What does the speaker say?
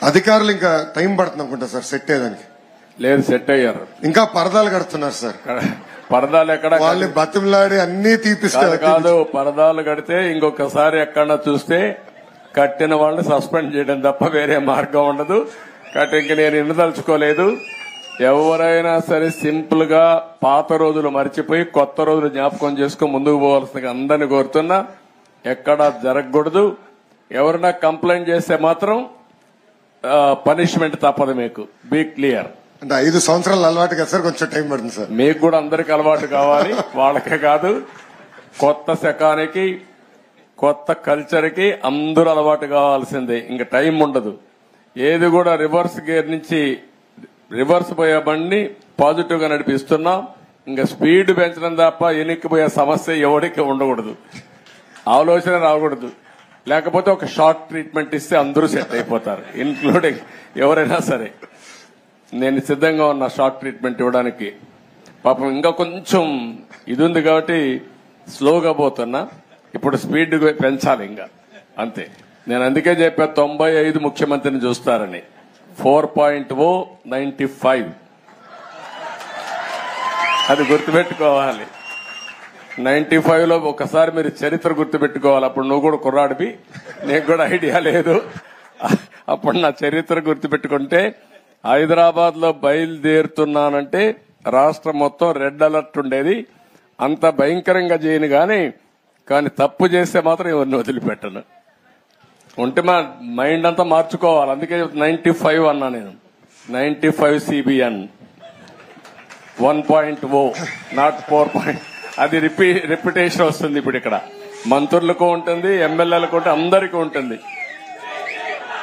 అధికారులు ఇంకా టైం పడుతుంది అనుకుంటా సార్ సెట్ అయ్యేదానికి లేదు సెట్ అయ్యారు ఇంకా పరదాలు కడుతున్నారు సార్ పరదాలు ఎక్కడ వాళ్ళని బతిమలాడి అన్ని కాదు తీపిస్తారు కాదు పరదాలు కడితే ఇంకొకసారి ఎక్కడన్నా చూస్తే కట్టిన వాళ్ళని సస్పెండ్ చేయడం తప్ప వేరే మార్గం ఉండదు కాబట్టి ఇంక నేను ఎన్నుదలుచుకోలేదు ఎవరైనా సరే సింపుల్ గా పాత రోజులు మర్చిపోయి కొత్త రోజులు జ్ఞాపకం చేసుకుని ముందుకు పోవాల్సిందిగా అందరిని కోరుతున్నా ఎక్కడా జరగకూడదు ఎవరైనా కంప్లైంట్ చేస్తే మాత్రం పనిష్మెంట్ తప్పదు మీకు బీ క్లియర్ అంటే ఐదు సంవత్సరాలు అలవాటు కదా సార్ కొంచెం టైం పడుతుంది సార్ మీకు కూడా అందరికి అలవాటు కావాలి వాళ్ళకే కాదు కొత్త శకానికి కొత్త కల్చర్ కి అందరూ అలవాటు కావాల్సిందే ఇంకా టైం ఉండదు ఏది కూడా రివర్స్ గేర్ నుంచి రివర్స్ పోయే బండిని పాజిటివ్ గా నడిపిస్తున్నాం ఇంకా స్పీడ్ పెంచడం తప్ప ఎనిక్కిపోయే సమస్య ఎవరికి ఉండకూడదు ఆలోచన రాకూడదు లేకపోతే ఒక షార్ట్ ట్రీట్మెంట్ ఇస్తే అందరూ సెట్ అయిపోతారు ఇన్క్లూడింగ్ ఎవరైనా సరే నేను సిద్ధంగా ఉన్నా షార్ట్ ట్రీట్మెంట్ ఇవ్వడానికి పాపం ఇంకా కొంచెం ఇది ఉంది కాబట్టి స్లోగా పోతున్నా ఇప్పుడు స్పీడ్ పెంచాలి ఇంకా అంతే నేను అందుకే చెప్పా తొంభై ఐదు ముఖ్యమంత్రిని చూస్తారని four point O ninety five అది గుర్తుపెట్టుకోవాలి నైన్టీ ఫైవ్ లో ఒకసారి మీరు చరిత్ర గుర్తుపెట్టుకోవాలి అప్పుడు నువ్వు కూడా కుర్రాడివి నీకు కూడా ఐడియా లేదు అప్పుడు నా చరిత్ర గుర్తుపెట్టుకుంటే హైదరాబాద్ లో బయలుదేరుతున్నానంటే రాష్ట్రం మొత్తం రెడ్ అలర్ట్ ఉండేది అంత భయంకరంగా చేయను గాని కానీ తప్పు చేస్తే మాత్రం ఎవరిని వదిలిపెట్టను ఉంటే మా మైండ్ అంతా మార్చుకోవాలి అందుకే నైన్టీ ఫైవ్ అన్నా నేను ninety five CBN one point O not four point అది రిపీ రిపిటేషన్ వస్తుంది ఇప్పుడు ఇక్కడ మంత్రులకు ఉంటుంది ఎమ్మెల్యేలకు ఉంటుంది అందరికీ ఉంటుంది